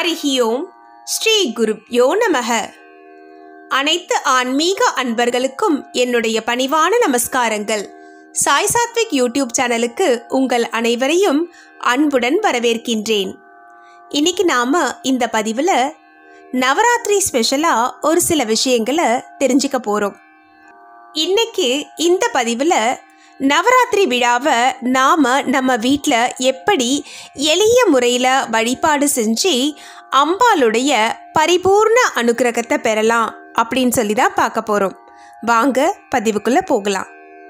ஹரிஹி ஓம் ஸ்ரீ குருப்யோ நமக அனைத்து ஆன்மீக அன்பர்களுக்கும் என்னுடைய பணிவான நமஸ்காரங்கள் சாய் சாத்விக் யூடியூப் சேனலுக்கு உங்கள் அனைவரையும் அன்புடன் வரவேற்கின்றேன் இன்னைக்கு நாம இந்த பதிவில் நவராத்திரி ஸ்பெஷலாக ஒரு சில விஷயங்களை தெரிஞ்சுக்க போகிறோம் இன்னைக்கு இந்த பதிவில் நவராத்திரி விழாவை நாம் நம்ம வீட்டில் எப்படி எளிய முறையில் வழிபாடு செஞ்சு அம்பாளுடைய பரிபூர்ண அனுக்கிரகத்தை பெறலாம் அப்படின்னு சொல்லி தான் பார்க்க போகிறோம் வாங்க பதிவுக்குள்ளே போகலாம்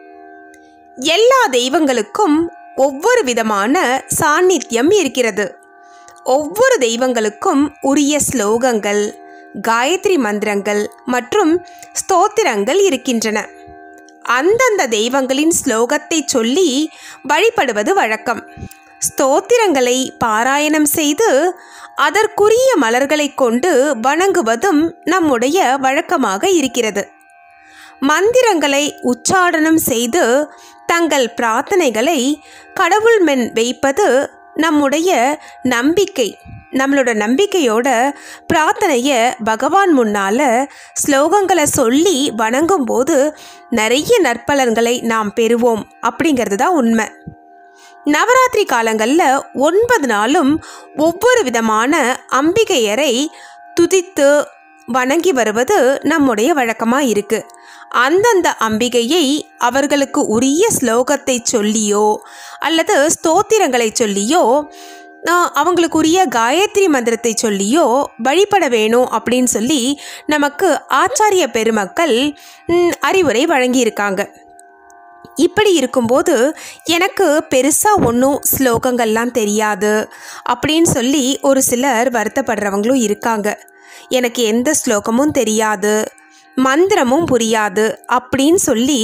எல்லா தெய்வங்களுக்கும் ஒவ்வொரு விதமான சாநித்தியம் இருக்கிறது ஒவ்வொரு தெய்வங்களுக்கும் உரிய ஸ்லோகங்கள் காயத்ரி மந்திரங்கள் மற்றும் ஸ்தோத்திரங்கள் இருக்கின்றன அந்தந்த தெய்வங்களின் ஸ்லோகத்தை சொல்லி வழிபடுவது வழக்கம் ஸ்தோத்திரங்களை பாராயணம் செய்து அதற்குரிய மலர்களை கொண்டு வணங்குவதும் நம்முடைய வழக்கமாக இருக்கிறது மந்திரங்களை உச்சாடனம் செய்து தங்கள் பிரார்த்தனைகளை கடவுள் மென் வைப்பது நம்முடைய நம்பிக்கை நம்மளோட நம்பிக்கையோட பிரார்த்தனையை பகவான் முன்னால் ஸ்லோகங்களை சொல்லி வணங்கும்போது நிறைய நற்பலன்களை நாம் பெறுவோம் அப்படிங்கிறது தான் உண்மை நவராத்திரி காலங்களில் ஒன்பது நாளும் ஒவ்வொரு விதமான அம்பிகையரை துதித்து வணங்கி வருவது நம்முடைய வழக்கமாக இருக்குது அந்தந்த அம்பிகையை அவர்களுக்கு உரிய ஸ்லோகத்தை சொல்லியோ அல்லது ஸ்தோத்திரங்களை சொல்லியோ அவங்களுக்குரிய காயத்ரி மந்திரத்தை சொல்லியோ வழிபட வேணும் அப்படின்னு சொல்லி நமக்கு ஆச்சாரிய பெருமக்கள் அறிவுரை வழங்கியிருக்காங்க இப்படி இருக்கும்போது எனக்கு பெருசாக ஒன்றும் ஸ்லோகங்கள்லாம் தெரியாது அப்படின்னு சொல்லி ஒரு சிலர் வருத்தப்படுறவங்களும் இருக்காங்க எனக்கு எந்த ஸ்லோகமும் தெரியாது மந்திரமும் புரியாது அப்படின்னு சொல்லி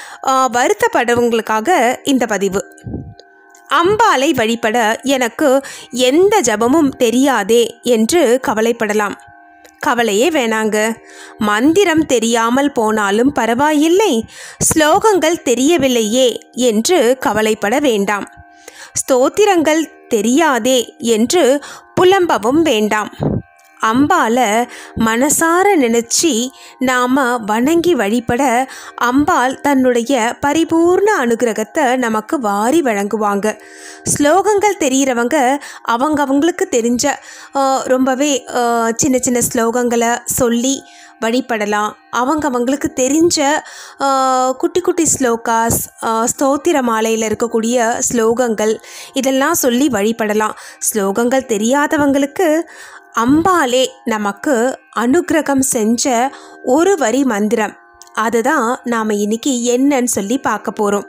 வருத்தப்படுறவங்களுக்காக இந்த பதிவு அம்பாலை வழிபட எனக்கு எந்த ஜபமும் தெரியாதே என்று கவலைப்படலாம் கவலையே வேணாங்க மந்திரம் தெரியாமல் போனாலும் பரவாயில்லை ஸ்லோகங்கள் தெரியவில்லையே என்று கவலைப்பட வேண்டாம் ஸ்தோத்திரங்கள் தெரியாதே என்று புலம்பவும் வேண்டாம் அம்பால மனசார நினச்சி நாம் வணங்கி வழிபட அம்பாள் தன்னுடைய பரிபூர்ண அனுகிரகத்தை நமக்கு வாரி வழங்குவாங்க ஸ்லோகங்கள் தெரிகிறவங்க அவங்க அவங்களுக்கு தெரிஞ்ச ரொம்பவே சின்ன சின்ன ஸ்லோகங்களை சொல்லி வழிபடலாம் அவங்க அவங்களுக்கு தெரிஞ்ச குட்டி குட்டி ஸ்லோகாஸ் ஸ்தோத்திர மாலையில் இருக்கக்கூடிய ஸ்லோகங்கள் இதெல்லாம் சொல்லி வழிபடலாம் ஸ்லோகங்கள் தெரியாதவங்களுக்கு அம்பாலே நமக்கு அனுகிரகம் செஞ்ச ஒரு வரி மந்திரம் அதுதான் நாம் இன்னைக்கு என்னன்னு சொல்லி பார்க்க போகிறோம்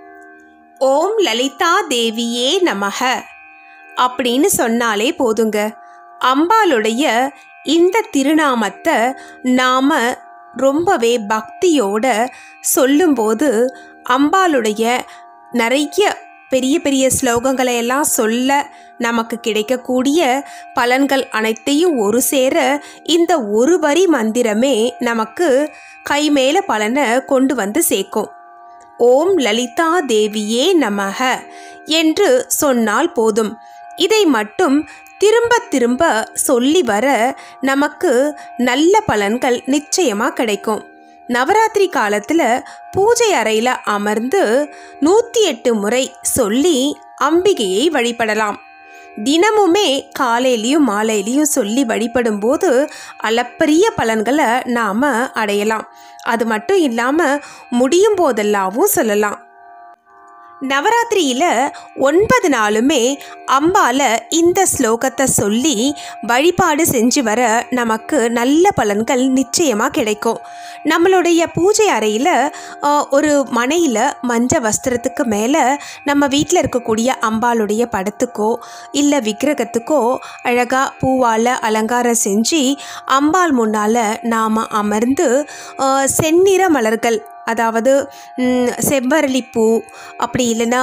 ஓம் லலிதா தேவியே நமக அப்படின்னு சொன்னாலே போதுங்க அம்பாளுடைய இந்த திருநாமத்தை நாம் ரொம்பவே பக்தியோட சொல்லும்போது அம்பாளுடைய நிறைய பெரிய பெரிய ஸ்லோகங்களை எல்லாம் சொல்ல நமக்கு கிடைக்கக்கூடிய பலன்கள் அனைத்தையும் ஒரு சேர இந்த ஒரு வரி மந்திரமே நமக்கு கைமேல பலனை கொண்டு வந்து சேர்க்கும் ஓம் லலிதா தேவியே நமக என்று சொன்னால் போதும் இதை மட்டும் திரும்ப திரும்ப சொல்லி வர நமக்கு நல்ல பலன்கள் நிச்சயமாக கிடைக்கும் நவராத்திரி காலத்தில் பூஜை அறையில் அமர்ந்து நூற்றி எட்டு முறை சொல்லி அம்பிகையை வழிபடலாம் தினமுமே காலையிலையும் மாலையிலையும் சொல்லி வழிபடும்போது அளப்பரிய பலன்களை நாம் அடையலாம் அது மட்டும் இல்லாமல் முடியும் போதெல்லாவும் சொல்லலாம் நவராத்திரியில் ஒன்பது நாளுமே அம்பால இந்த ஸ்லோகத்தை சொல்லி வழிபாடு செஞ்சு வர நமக்கு நல்ல பலன்கள் நிச்சயமாக கிடைக்கும் நம்மளுடைய பூஜை அறையில் ஒரு மனையில் மஞ்ச வஸ்திரத்துக்கு மேலே நம்ம வீட்டில் இருக்கக்கூடிய அம்பாளுடைய படத்துக்கோ இல்லை விக்கிரகத்துக்கோ அழகாக பூவால் அலங்காரம் செஞ்சு அம்பாள் முன்னால் நாம் அமர்ந்து செந்நிற மலர்கள் அதாவது செவ்வரளிப்பூ அப்படி இல்லைன்னா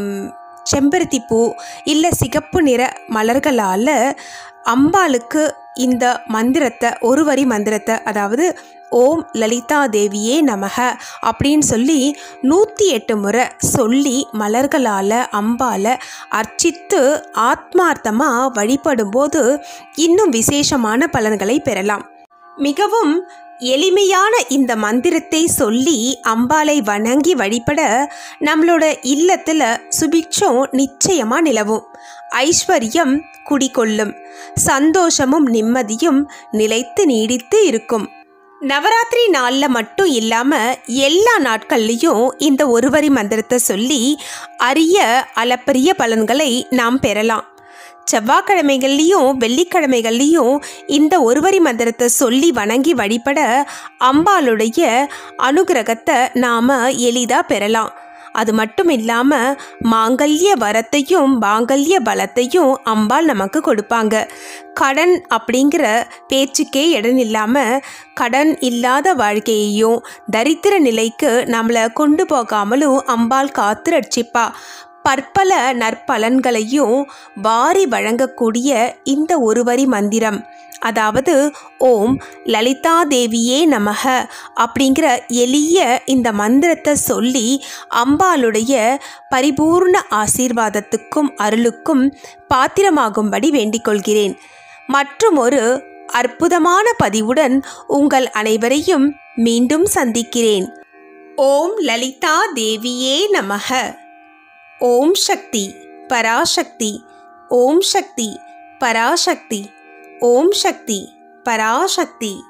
செம்பருத்தி பூ இல்லை சிகப்பு நிற மலர்களால் அம்பாளுக்கு இந்த மந்திரத்தை ஒரு வரி மந்திரத்தை அதாவது ஓம் லலிதா தேவியே நமக அப்படின்னு சொல்லி நூற்றி எட்டு முறை சொல்லி மலர்களால் அம்பால் அர்ச்சித்து ஆத்மார்த்தமாக வழிபடும்போது இன்னும் விசேஷமான பலன்களை பெறலாம் மிகவும் எளிமையான இந்த மந்திரத்தை சொல்லி அம்பாலை வணங்கி வழிபட நம்மளோட இல்லத்தில் சுபிட்சம் நிச்சயமாக நிலவும் ஐஸ்வர்யம் குடிகொள்ளும் சந்தோஷமும் நிம்மதியும் நிலைத்து நீடித்து இருக்கும் நவராத்திரி நாளில் மட்டும் இல்லாமல் எல்லா நாட்கள்லேயும் இந்த ஒருவரி மந்திரத்தை சொல்லி அரிய அளப்பரிய பலன்களை நாம் பெறலாம் செவ்வாய்க்கிழமைகள்லேயும் வெள்ளிக்கிழமைகள்லேயும் இந்த ஒருவரி மந்திரத்தை சொல்லி வணங்கி வழிபட அம்பாளுடைய அனுகிரகத்தை நாம் எளிதாக பெறலாம் அது மட்டும் இல்லாமல் மாங்கல்ய வரத்தையும் மாங்கல்ய பலத்தையும் அம்பாள் நமக்கு கொடுப்பாங்க கடன் அப்படிங்கிற பேச்சுக்கே இடம் இல்லாமல் கடன் இல்லாத வாழ்க்கையையும் தரித்திர நிலைக்கு நம்மளை கொண்டு போகாமலும் அம்பாள் காத்து ரட்சிப்பா பற்பல நற்பலன்களையும் வாரி வழங்கக்கூடிய இந்த ஒருவரி மந்திரம் அதாவது ஓம் லலிதா தேவியே நமக அப்படிங்கிற எளிய இந்த மந்திரத்தை சொல்லி அம்பாளுடைய பரிபூர்ண ஆசீர்வாதத்துக்கும் அருளுக்கும் பாத்திரமாகும்படி வேண்டிக் கொள்கிறேன் மற்றும் ஒரு அற்புதமான பதிவுடன் உங்கள் அனைவரையும் மீண்டும் சந்திக்கிறேன் ஓம் லலிதா தேவியே நமக ஓம் சக்தி பராசக்தி ஓம் சக்தி பராசக்தி ஓம் சக்தி பராசக்தி